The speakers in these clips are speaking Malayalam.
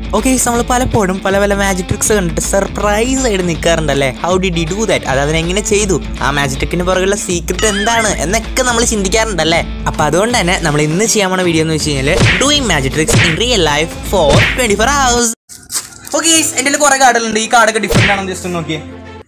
ഓക്കെ നമ്മൾ പലപ്പോഴും പല പല മാജിക് ട്രിക്സ് കണ്ടിട്ട് സർപ്രൈസ് ആയിട്ട് നിൽക്കാറുണ്ടല്ലേ how did you do that അത് അതിനെങ്ങനെ ചെയ്തു ആ മാജിക് ട്രിക്കിന് പുറകുള്ള സീക്രട്ട് എന്താണ് എന്നൊക്കെ നമ്മൾ ചിന്തിക്കാറുണ്ടല്ലേ അപ്പൊ അതുകൊണ്ട് തന്നെ നമ്മൾ ഇന്ന് ചെയ്യാൻ പോണ വീഡിയോ എന്ന് വെച്ച് കഴിഞ്ഞാൽ doing magic tricks in real life four twenty four hours okay എൻ്റെ കുറെ കാർഡുകളുണ്ട് ഈ കാർഡൊക്കെ ഡിഫറെന്റ് ആണെന്ന് ജസ്റ്റ് നോക്കിയേ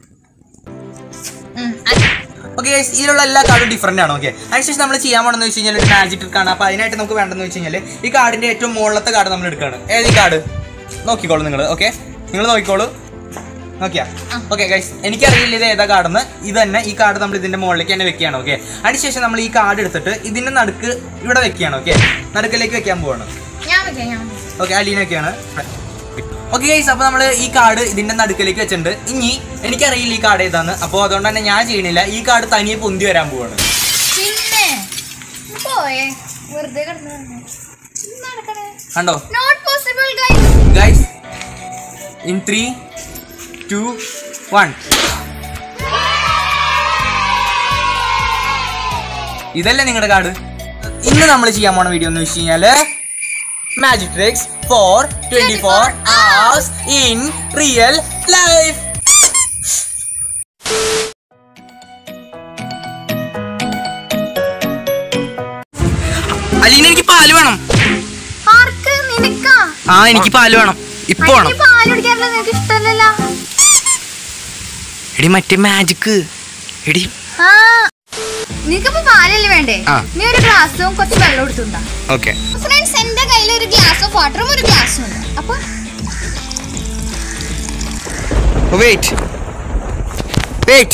ഓക്കെ ഇതിലുള്ള എല്ലാ കാർഡും ഡിഫറെന്റ് ആണ് ഓക്കെ അതിനുശേഷം നമ്മൾ ചെയ്യാൻ പോകണമെന്ന് വെച്ച് കഴിഞ്ഞാൽ ഒരു മാജിക് ട്രിക്ക് ആണ് അപ്പോൾ അതിനായിട്ട് നമുക്ക് വേണ്ടതെന്ന് വെച്ച് കഴിഞ്ഞാൽ ഈ കാർഡിന്റെ ഏറ്റവും മുകളിലത്തെ കാർഡ് നമ്മൾ എടുക്കുകയാണ് ഏത് ഈ കാർഡ് നോക്കിക്കോളൂ നിങ്ങൾ ഓക്കെ നിങ്ങൾ നോക്കിക്കോളൂ നോക്കിയാ ഓക്കെ ഗൈസ് എനിക്കറിയില്ല ഇത് ഏതാ കാർഡെന്ന് ഇത് തന്നെ ഈ കാർഡ് നമ്മൾ ഇതിന്റെ മുകളിലേക്ക് തന്നെ വെക്കുകയാണ് ഓക്കെ അതിനുശേഷം നമ്മൾ ഈ കാർഡ് എടുത്തിട്ട് ഇതിന്റെ നടുക്ക് ഇവിടെ വെക്കുകയാണ് ഓക്കെ നടുക്കിലേക്ക് വെക്കാൻ പോവാണ് ഞാൻ വെക്കാം ഞാൻ വെക്കാം. ഓക്കെ അലീനൊക്കെയാണ് ഓക്കെ ഗൈസ് അപ്പോൾ നമ്മൾ ഈ കാർഡ് ഇതിന്റെ നടുക്കിലേക്ക് വെച്ചിട്ടുണ്ട് ഇനി എനിക്കറിയില്ല ഈ കാർഡ് ഏതാന്ന് അപ്പോൾ അതുകൊണ്ട് തന്നെ ഞാൻ ചെയ്യണില്ല ഈ കാർഡ് തനിയെ പൊന്തി വരാൻ പോവാണ് പിന്നെ ഒന്ന് പോയേ വെറുതെ കിടന്നു നടക്കണേ കണ്ടോ not possible guys guys in three two one ഇതല്ലേ നിങ്ങളുടെ കാർഡ് ഇന്ന് നമ്മൾ ചെയ്യാൻ പോണ വീഡിയോ എന്ന് വെച്ച് കഴിഞ്ഞാല് magic tricks four twenty four hours in real life Aleena എനിക്ക് പാല് വേണം ആർക്ക് നിനക്കാ ആ എനിക്ക് പാല് വേണം ഇപ്പൊ വേണം എനിക്ക് പാല് കുടിക്കാറില്ല നിനക്ക് ഇഷ്ടമല്ലല്ലോ എടി മറ്റേ മാജിക് എടി ആ നിനക്കിപ്പോ പാലല്ലേ വേണ്ടേ ആ. നീ ഒരു ഗ്ലാസും കുറച്ച് വെള്ളം എടുത്തുണ്ടാ ഓക്കെ ഫ്രണ്ട്സ് എന്റെ കയ്യിൽ ഒരു ഗ്ലാസ് ഓഫ് വാട്ടറും ഒരു ഗ്ലാസും ഉണ്ട് അപ്പൊ വെയിറ്റ് വെയിറ്റ്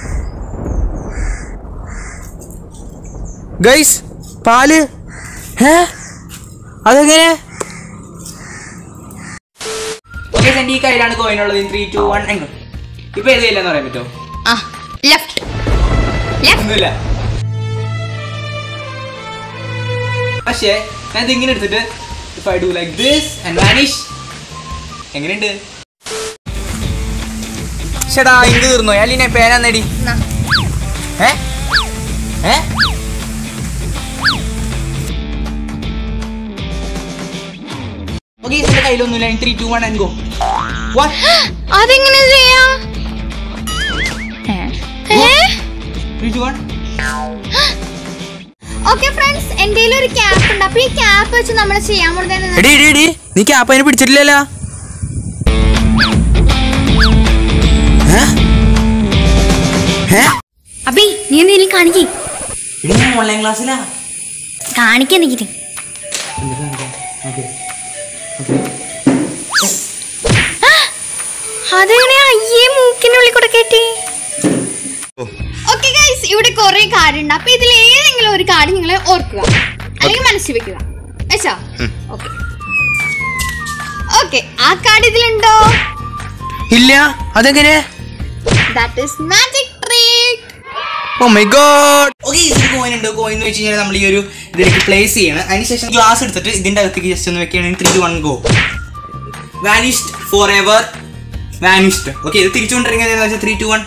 ഗൈസ് പാല് ഏ അതെങ്ങനെ ഓക്കെ എൻ്റെ ഈ കയ്യിലാണ് കോയിൻ ഉള്ളത് ത്രീ ടു വൺ എങ്ങും ഇപ്പൊ ഏത് കയ്യിലെന്ന് പറയാൻ പറ്റുമോ ആ ലെഫ്റ്റ് ലെഫ്റ്റ് ഒന്നുമില്ല പക്ഷേ ഞാൻ ഇത് ഇങ്ങനെ എടുത്തിട്ട് if I do like this and vanish എങ്ങനെയുണ്ട് ചേടാ ഇങ്ക് തീർന്നു അല്ലിനെ പേന നേടി ഏ ഏ ഓക്കെ ഇതിന്റെ കയ്യിലൊന്നുമില്ല three two one and go അതെങ്ങനെ ചെയ്യാ three two one okay friends എന്റെ ഒരു ക്യാപ്പ് ഉണ്ട് അപ്പൊ ഈ ക്യാപ്പ് വെച്ച് നമ്മൾ ചെയ്യാൻ പോകുന്നത് എടി എടി എടി നീ ക്യാപ്പ് അതിന് പിടിച്ചിട്ടില്ലല്ലോ ഏ? ഏ? അബി നീ എന്തെങ്കിലും കാണിക്കേ എടി ഞാൻ ഓൺലൈൻ ക്ലാസ്സിലാ കാണിക്കാൻ നിൽക്കിട്ട് അതെങ്ങനെ അയ്യേ മൂക്കിനുള്ളിൽ കൂടെ കയറ്റി ഓക്കെ ഗൈസ് ഇവിടെ കുറെ കാർഡ് ഉണ്ട് അപ്പൊ ഇതിൽ ഏതെങ്കിലും ഒരു കാർഡ് നിങ്ങൾ ഓർക്കുക അല്ലെങ്കിൽ മനസ്സിൽ വെക്കുക വെച്ചോ ഓക്കെ ഓക്കെ ആ കാർഡ് ഇതിലുണ്ടോ ഇല്ല അതെങ്ങനെ that is magic trick oh my god okay ഇതിൽ കോയിൻ ഉണ്ട് കോയിൻ എന്ന് വെച്ച് കഴിഞ്ഞാൽ നമ്മൾ ഈ ഒരു ഇതിലേക്ക് പ്ലേസ് ചെയ്യണം അതിനുശേഷം ഗ്ലാസ് എടുത്തിട്ട് ഇതിന്റെ അകത്തേക്ക് ജസ്റ്റ് ഒന്ന് വെക്കുകയാണെങ്കിൽ three one go vanished forever vanished okay ഇത് തിരിച്ചുകൊണ്ടിരിക്കുന്നത് ത്രീ ടു വൺ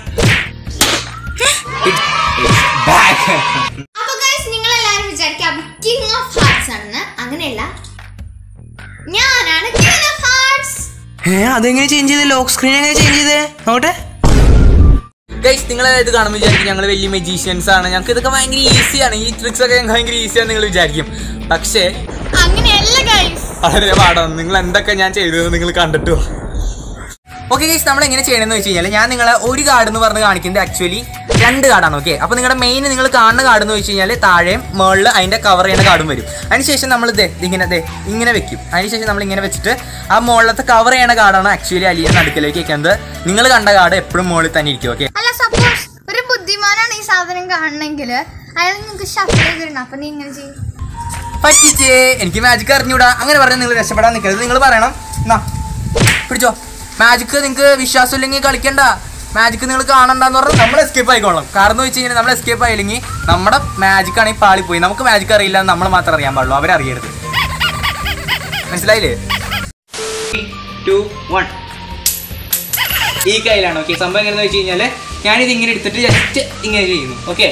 ബാക്ക് അപ്പൊ ഗൈസ് നിങ്ങൾ എല്ലാവരും വിചാരിക്കുക കിങ് ഓഫ് ഹാർട്സ് ആണെന്ന് അങ്ങനെയല്ല ഞാനാണ് കിങ് ഓഫ് ഹാർട്സ് ഏ അതെങ്ങനെ ചേഞ്ച് ചെയ്ത് ലോക്ക് സ്ക്രീൻ എങ്ങനെ ചേഞ്ച് ചെയ്തേ നോട്ടെ ഗൈസ് നിങ്ങൾ ഇത് കാണുമ്പോൾ വിചാരിക്കും ഞങ്ങൾ വലിയ മെജീഷ്യൻസ് ആണ് ഞങ്ങൾക്ക് ഇതൊക്കെ ഭയങ്കര ഈസിയാണ് ഈ ട്രിക്സ് ഒക്കെ ഞങ്ങൾക്ക് ഭയങ്കര ഈസിയാണ് നിങ്ങൾ വിചാരിക്കും പക്ഷേ അങ്ങനെയല്ല ഗൈസ് വളരെ പാടാണ് നിങ്ങൾ എന്തൊക്കെ ഞാൻ ചെയ്തത് നിങ്ങൾ കണ്ടിട്ടു ഓക്കെ ഗൈസ് നമ്മൾ എങ്ങനെ ചെയ്യണമെന്ന് വെച്ച് കഴിഞ്ഞാൽ ഞാൻ നിങ്ങളെ ഒരു കാർഡ് എന്ന് പറഞ്ഞ് കാണിക്കുന്നത് ആക്ച്വലി രണ്ട് കാർഡാണ് ഓക്കെ അപ്പോൾ നിങ്ങളുടെ മെയിൻ നിങ്ങൾ കാണുന്ന കാർഡ് എന്ന് വെച്ച് കഴിഞ്ഞാൽ താഴെയും മുകളിൽ അതിൻ്റെ കവർ ചെയ്യുന്ന കാർഡും വരും അതിനുശേഷം നമ്മൾ ദേ ഇങ്ങനെ ദേ ഇങ്ങനെ വെക്കും അതിനുശേഷം നമ്മൾ ഇങ്ങനെ വെച്ചിട്ട് ആ മുകളിലത്തെ കവർ ചെയ്യണ കാർഡാണ് ആക്ച്വലി അലിയെ നടുക്കിലേക്ക് വെക്കുന്നത് നിങ്ങൾ കണ്ട കാർഡ് എപ്പോഴും മുകളിൽ തന്നെ ഇരിക്കും ഓക്കെ അല്ല സപ്പോസ് ഒരു ബുദ്ധിമാനാണ് ഈ സാധനം കാണണമെങ്കിൽ അയാൾ നിങ്ങൾക്ക് ഷഫിൾ ചെയ്തിരണം അപ്പൊ നീ ഇങ്ങനെ ചെയ്യും പറ്റിച്ചേ എനിക്ക് മാജിക് അറിഞ്ഞൂടാ അങ്ങനെ പറഞ്ഞാൽ നിങ്ങൾ രക്ഷപ്പെടാൻ നിൽക്കരുത് നിങ്ങൾ പറയണം എന്നാ പിടിച്ചോ മാജിക് നിങ്ങൾക്ക് വിശ്വാസം ഇല്ലെങ്കിൽ കളിക്കണ്ട മാജിക് നിങ്ങൾ കാണണ്ടെന്ന് പറഞ്ഞാൽ നമ്മൾ എസ്കേപ്പ് ആയിക്കോളാം കാരണം എന്ന് വെച്ച് കഴിഞ്ഞാൽ നമ്മൾ എസ്കേപ്പ് ആയില്ലെങ്കിൽ നമ്മുടെ മാജിക് ആണെങ്കിൽ പാളിപ്പോയി നമുക്ക് മാജിക് അറിയില്ല എന്ന് നമ്മൾ മാത്രം അറിയാൻ പാടുള്ളൂ അവരറിയരുത് മനസ്സിലായില്ലേ ടു വൺ ഈ കയ്യിലാണ് ഓക്കെ സംഭവം എങ്ങനെയെന്ന് വെച്ച് കഴിഞ്ഞാൽ ഞാനിത് ഇങ്ങനെ എടുത്തിട്ട് ജസ്റ്റ് ഇങ്ങനെ ചെയ്യുന്നു ഓക്കെ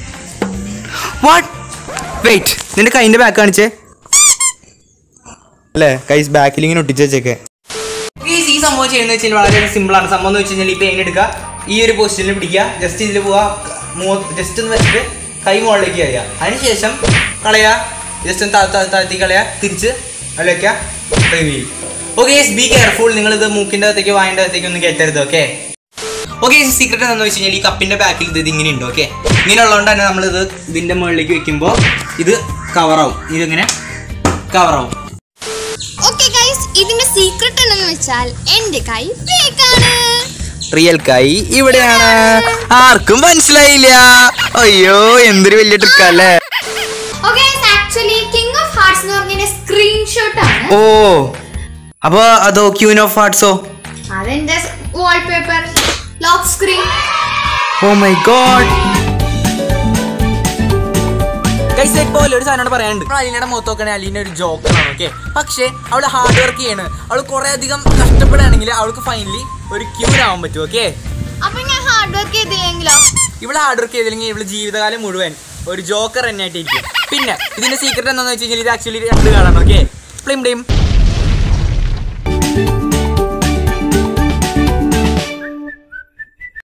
വാട്ട് വെയിറ്റ് നിന്റെ കൈൻ്റെ ബാക്ക് കാണിച്ചേ അല്ലേ കൈസ് ബാക്കിൽ ഇങ്ങനെ ഒട്ടിച്ച് വെച്ചേക്കെ Guys, ഈ സംഭവം ചെയ്യുന്നത് വെച്ചാൽ വളരെ സിമ്പിൾ ആണ് സംഭവം എന്ന് വെച്ച് കഴിഞ്ഞാൽ ഈ പെയിൻ എടുക്കുക ഈ ഒരു പൊസിഷനിൽ പിടിക്കുക ജസ്റ്റ് ഇതിൽ പോവാ ജസ്റ്റ് ഒന്ന് വെച്ചിട്ട് കൈ മുകളിലേക്ക് കളയുക അതിനുശേഷം കളയുക ജസ്റ്റ് ഒന്ന് താ- താ- താഴ്ത്തി കളയുക തിരിച്ച് അതിൽ വെക്കുക റിവീൽ ഓക്കെ ബി കെയർഫുൾ നിങ്ങൾ ഇത് മൂക്കിൻ്റെ അകത്തേക്ക് വായൻ്റെ അകത്തേക്ക് ഒന്നും കയറ്റരുത് ഓക്കെ ഓക്കെ സീക്രട്ട് എന്താണെന്ന് വെച്ച് കഴിഞ്ഞാൽ ഈ കപ്പിൻ്റെ ബാക്കിൽ ഇത് ഇങ്ങനെ ഉണ്ട് ഓക്കെ ഇങ്ങനെ ഉള്ളതുകൊണ്ട് തന്നെ നമ്മളിത് ഇതിൻ്റെ മുകളിലേക്ക് വെക്കുമ്പോൾ ഇത് കവറാവും ഇതിങ്ങനെ കവറാവും ഓക്കെ ഗൈസ് ഇതിന്റെ സീക്രട്ട് എന്തെന്ന് വെച്ചാൽ എന്റെ കൈ ഫേക്കാണ് റിയൽ കൈ ഇവിടെയാണ് ആർക്കും മനസ്സിലായില്ല അയ്യോ എന്തൊരു വലിയ ട്രിക്കല്ലേ okay actually king of hearts എന്ന് പറഞ്ഞ സ്ക്രീൻഷോട്ട് ആണ് ഓ അപ്പൊ അതോ ക്യൂൻ ഓഫ് ഹാർട്സോ അതെന്റെ wallpaper lock screen oh my god പോലെ ഒരു സാധനം പറയാനുണ്ട് നമ്മൾ അലീനയുടെ മുഖത്ത് നോക്കണേ അലീന ഒരു ജോക്കറാണ് ഓക്കെ പക്ഷേ അവൾ ഹാർഡ് വർക്ക് ചെയ്യാണ് അവൾ കുറെ അധികം കഷ്ടപ്പെടുകയാണെങ്കിൽ അവൾക്ക് ഫൈനലി ഒരു ക്യൂൻ ആവാൻ പറ്റും ഓക്കെ അപ്പൊ ഞാൻ ഹാർഡ് വർക്ക് ചെയ്തില്ലെങ്കിലോ ഇവിടെ ഹാർഡ് വർക്ക് ചെയ്തില്ലെങ്കിൽ ഇവള് ജീവിതകാലം മുഴുവൻ ഒരു ജോക്കർ തന്നെ ആയിട്ടിരിക്കും പിന്നെ ഇതിന്റെ സീക്രട്ട് എന്താണെന്ന് വെച്ച് കഴിഞ്ഞാൽ ഇത് ആക്ച്വലി രണ്ട് കാർഡാണ് ഓക്കെ പ്ലിം പ്ലിം